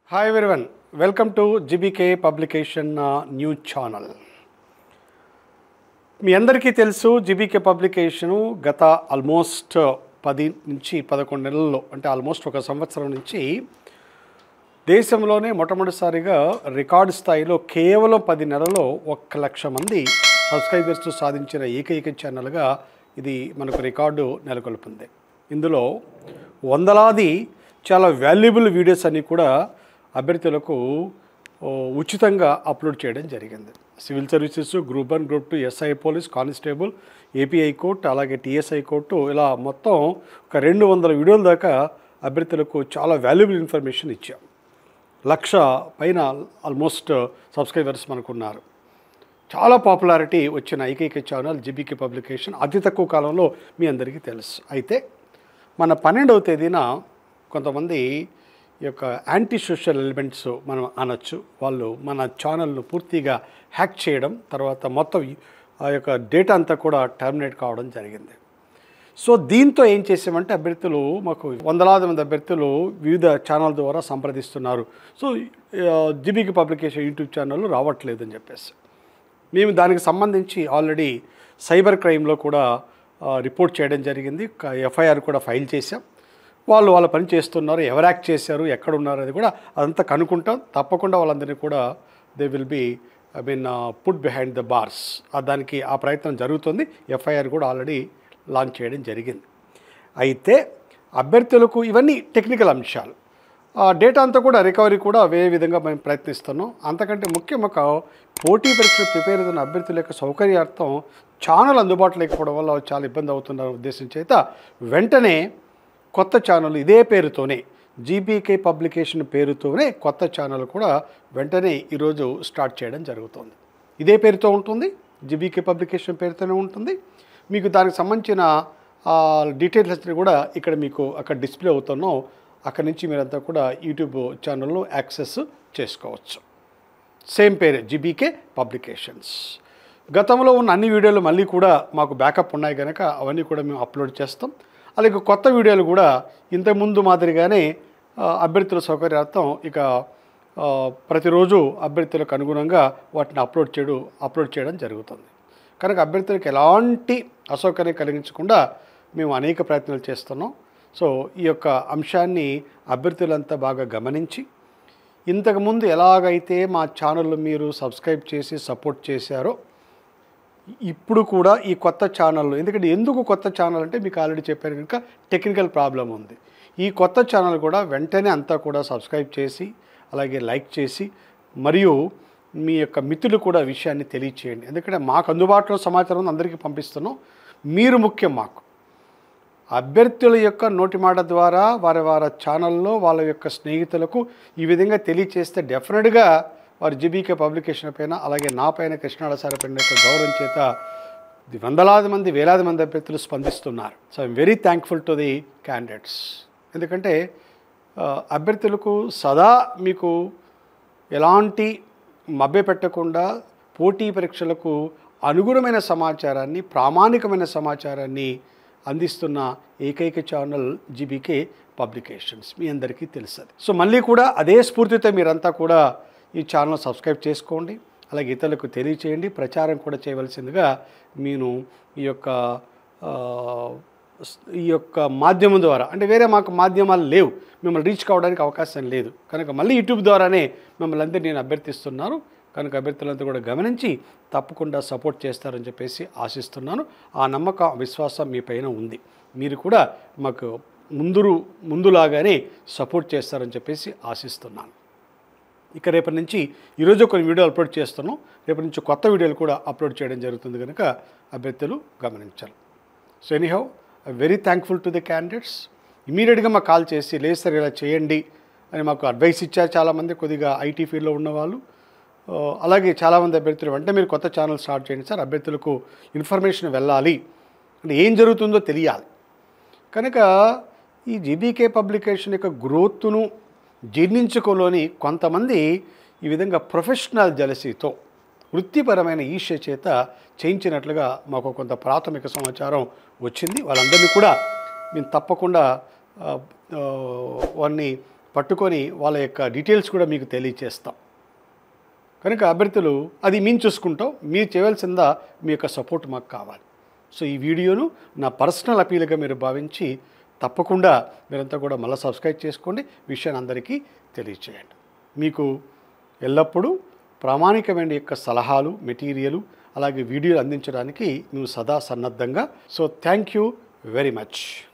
hi everyone welcome to GBK publication news channel మీ అందరికీ తెలుసు జిబికే పబ్లికేషను గత ఆల్మోస్ట్ పది నుంచి పదకొండు నెలల్లో అంటే ఆల్మోస్ట్ ఒక సంవత్సరం నుంచి దేశంలోనే మొట్టమొదటిసారిగా రికార్డు స్థాయిలో కేవలం పది నెలల్లో ఒక్క లక్ష మంది సబ్స్క్రైబర్స్ సాధించిన ఏకైక ఛానల్గా ఇది మనకు రికార్డు నెలకొల్పింది ఇందులో వందలాది చాలా వాల్యుబుల్ వీడియోస్ అన్నీ కూడా అభ్యర్థులకు ఓ, ఉచితంగా అప్లోడ్ చేయడం జరిగింది civil services group one group two SI police constable API court అలాగే టీఎస్ఐ కోర్టు ఇలా మొత్తం ఒక రెండు వందల వీడియోల దాకా అభ్యర్థులకు చాలా వాల్యుబుల్ ఇన్ఫర్మేషన్ ఇచ్చాం లక్ష పైన ఆల్మోస్ట్ సబ్స్క్రైబర్స్ మనకున్నారు చాలా పాపులారిటీ వచ్చిన ఏకైక ఛానల్ జిబికి పబ్లికేషన్ అతి తక్కువ కాలంలో మీ అందరికీ తెలుసు అయితే మన పన్నెండవ తేదీన కొంతమంది ఈ యొక్క యాంటీ సోషల్ ఎలిమెంట్స్ మనం అనొచ్చు వాళ్ళు మన ఛానల్ను పూర్తిగా హ్యాక్ చేయడం తర్వాత మొత్తం ఆ యొక్క డేటా అంతా కూడా టర్మినేట్ కావడం జరిగింది సో దీంతో ఏం చేసామంటే అభ్యర్థులు మాకు వందలాది మంది అభ్యర్థులు వివిధ ఛానల్ ద్వారా సంప్రదిస్తున్నారు so GBK publication YouTube channel రావట్లేదని చెప్పేసి మేము దానికి సంబంధించి ఆల్రెడీ సైబర్ క్రైమ్లో కూడా ఆ, రిపోర్ట్ చేయడం జరిగింది ఎఫ్ఐఆర్ కూడా ఫైల్ చేశాం వాళ్ళు వాళ్ళ పని చేస్తున్నారు ఎవరు యాక్ట్ చేశారు ఎక్కడ ఉన్నారు అది కూడా అదంతా కనుక్కుంటాం తప్పకుండా వాళ్ళందరినీ కూడా they will be I mean put behind the bars దానికి ఆ ప్రయత్నం జరుగుతుంది ఎఫ్ఐఆర్ కూడా ఆల్రెడీ లాంచ్ చేయడం జరిగింది అయితే అభ్యర్థులకు ఇవన్నీ టెక్నికల్ అంశాలు ఆ డేటా అంతా కూడా రికవరీ కూడా వేరే విధంగా మేము ప్రయత్నిస్తున్నాం అంతకంటే ముఖ్యం ఒక పోటీ పరీక్షలు ప్రిపేర్ అవుతున్న అభ్యర్థుల యొక్క సౌకర్యార్థం ఛానల్ అందుబాటులో లేకపోవడం వల్ల చాలా ఇబ్బంది అవుతున్న ఉద్దేశం చేత వెంటనే కొత్త ఛానల్ ఇదే పేరుతోనే జీబీకే పబ్లికేషన్ పేరుతోనే కొత్త ఛానల్ కూడా వెంటనే ఈరోజు స్టార్ట్ చేయడం జరుగుతుంది ఇదే పేరుతో ఉంటుంది జీబీకే పబ్లికేషన్ పేరుతోనే ఉంటుంది మీకు దానికి సంబంధించిన డీటెయిల్స్ అన్ని కూడా ఇక్కడ మీకు అక్కడ డిస్ప్లే అవుతున్నాం అక్కడి నుంచి మీరంతా కూడా యూట్యూబ్ ఛానల్లో యాక్సెస్ చేసుకోవచ్చు సేమ్ పేరే జీబీకే పబ్లికేషన్స్ గతంలో ఉన్న అన్ని వీడియోలు మళ్ళీ కూడా మాకు బ్యాకప్ ఉన్నాయి కనుక అవన్నీ కూడా మేము అప్లోడ్ చేస్తాం అలాగే కొత్త వీడియోలు కూడా ఇంతకుముందు మాదిరిగానే ఆ, అభ్యర్థుల సౌకర్యార్థం ఇక ఆ, ప్రతిరోజు అభ్యర్థులకు అనుగుణంగా వాటిని అప్లోడ్ చేయడం అప్లోడ్ చేయడం జరుగుతుంది కనుక అభ్యర్థులకు ఎలాంటి అసౌకర్యం కలిగించకుండా మేము అనేక ప్రయత్నాలు చేస్తున్నాం సో ఈ యొక్క అంశాన్ని అభ్యర్థులంతా బాగా గమనించి ఇంతకుముందు ఎలాగైతే మా ఛానల్ మీరు సబ్స్క్రైబ్ చేసి సపోర్ట్ చేశారో ఇప్పుడు కూడా ఈ కొత్త ఛానల్లో ఎందుకంటే ఎందుకు కొత్త ఛానల్ అంటే మీకు ఆల్రెడీ చెప్పాను కనుక టెక్నికల్ ప్రాబ్లం ఉంది ఈ కొత్త ఛానల్ కూడా వెంటనే అంతా కూడా సబ్స్క్రైబ్ చేసి అలాగే లైక్ చేసి మరియు మీ యొక్క మిత్రులు కూడా విషయాన్ని తెలియచేయండి ఎందుకంటే మాకు అందుబాటులో సమాచారం అందరికీ పంపిస్తున్నాం మీరు ముఖ్యం మాకు అభ్యర్థుల యొక్క నోటి మాట ద్వారా వారి వారి ఛానల్లో వాళ్ళ యొక్క స్నేహితులకు ఈ విధంగా తెలియచేస్తే డెఫినెట్గా వారి జీబీకే పబ్లికేషన్ పైన అలాగే నా పైన కృష్ణాడ సార్ పైన యొక్క గౌరవం చేత ది వందలాది మంది వేలాది మంది అభ్యర్థులు స్పందిస్తున్నారు so I'm very thankful to the candidates ఎందుకంటే ఆ, అభ్యర్థులకు సదా మీకు ఎలాంటి మభ్య పెట్టకుండా పోటీ పరీక్షలకు అనుగుణమైన సమాచారాన్ని ప్రామాణికమైన సమాచారాన్ని అందిస్తున్న ఏకైక ఛానల్ జీబీకే పబ్లికేషన్స్ మీ అందరికీ తెలుస్తుంది సో మళ్ళీ కూడా అదే స్ఫూర్తితో మీరంతా కూడా ఈ ఛానల్ సబ్స్క్రైబ్ చేసుకోండి అలాగే ఇతరులకు తెలియచేయండి ప్రచారం కూడా చేయవలసిందిగా నేను ఈ యొక్క ఆ, స్- ఈ యొక్క మాధ్యమం ద్వారా అంటే వేరే మాకు మాధ్యమాలు లేవు మిమ్మల్ని రీచ్ కావడానికి అవకాశం లేదు కనుక మళ్ళీ యూట్యూబ్ ద్వారానే మిమ్మల్ని అందరినీ నేను అభ్యర్థిస్తున్నాను కనుక అభ్యర్థులంతా కూడా గమనించి తప్పకుండా సపోర్ట్ చేస్తారని చెప్పేసి ఆశిస్తున్నాను ఆ నమ్మకం విశ్వాసం మీ పైన ఉంది మీరు కూడా మాకు ముందు ముందులాగానే సపోర్ట్ చేస్తారని చెప్పేసి ఆశిస్తున్నాను ఇక రేపటి నుంచి ఈరోజు కొన్ని వీడియోలు అప్లోడ్ చేస్తున్నాం రేపటి నుంచి కొత్త వీడియోలు కూడా అప్లోడ్ చేయడం జరుగుతుంది కనుక అభ్యర్థులు గమనించాలి so anyhow I very thankful to the candidates ఇమీడియట్గా మాకు కాల్ చేసి లేదు సార్ ఇలా చేయండి అని మాకు అడ్వైస్ ఇచ్చారు చాలామంది కొద్దిగా ఐటీ ఫీల్డ్లో ఉన్నవాళ్ళు ఆ, అలాగే చాలామంది అభ్యర్థులు వెంటనే మీరు కొత్త ఛానల్ స్టార్ట్ చేయండి సార్ అభ్యర్థులకు ఇన్ఫర్మేషన్ వెళ్ళాలి అంటే ఏం జరుగుతుందో తెలియాలి కనుక ఈ జీబీకే పబ్లికేషన్ యొక్క గ్రోత్ను జీర్ణించుకోలోని కొంతమంది ఈ విధంగా ప్రొఫెషనల్ జలసీతో వృత్తిపరమైన ఈర్ష్య చేత చేయించినట్లుగా మాకు కొంత ప్రాథమిక సమాచారం వచ్చింది వాళ్ళందరినీ కూడా మేము తప్పకుండా ఆ, ఆ, వారిని పట్టుకొని వాళ్ళ యొక్క డీటెయిల్స్ కూడా మీకు తెలియచేస్తాం కనుక అభ్యర్థులు అది మేము చూసుకుంటాం మీరు చేయవలసిందా మీ యొక్క సపోర్ట్ మాకు కావాలి సో ఈ వీడియోను నా పర్సనల్ అపీల్గా మీరు భావించి తప్పకుండా మీరంతా కూడా మళ్ళీ సబ్స్క్రైబ్ చేసుకోండి విషయాన్ని అందరికీ తెలియచేయండి మీకు ఎల్లప్పుడూ ప్రామాణికమైన యొక్క సలహాలు మెటీరియల్ అలాగే వీడియోలు అందించడానికి మేము సదా సన్నద్ధంగా so thank you very much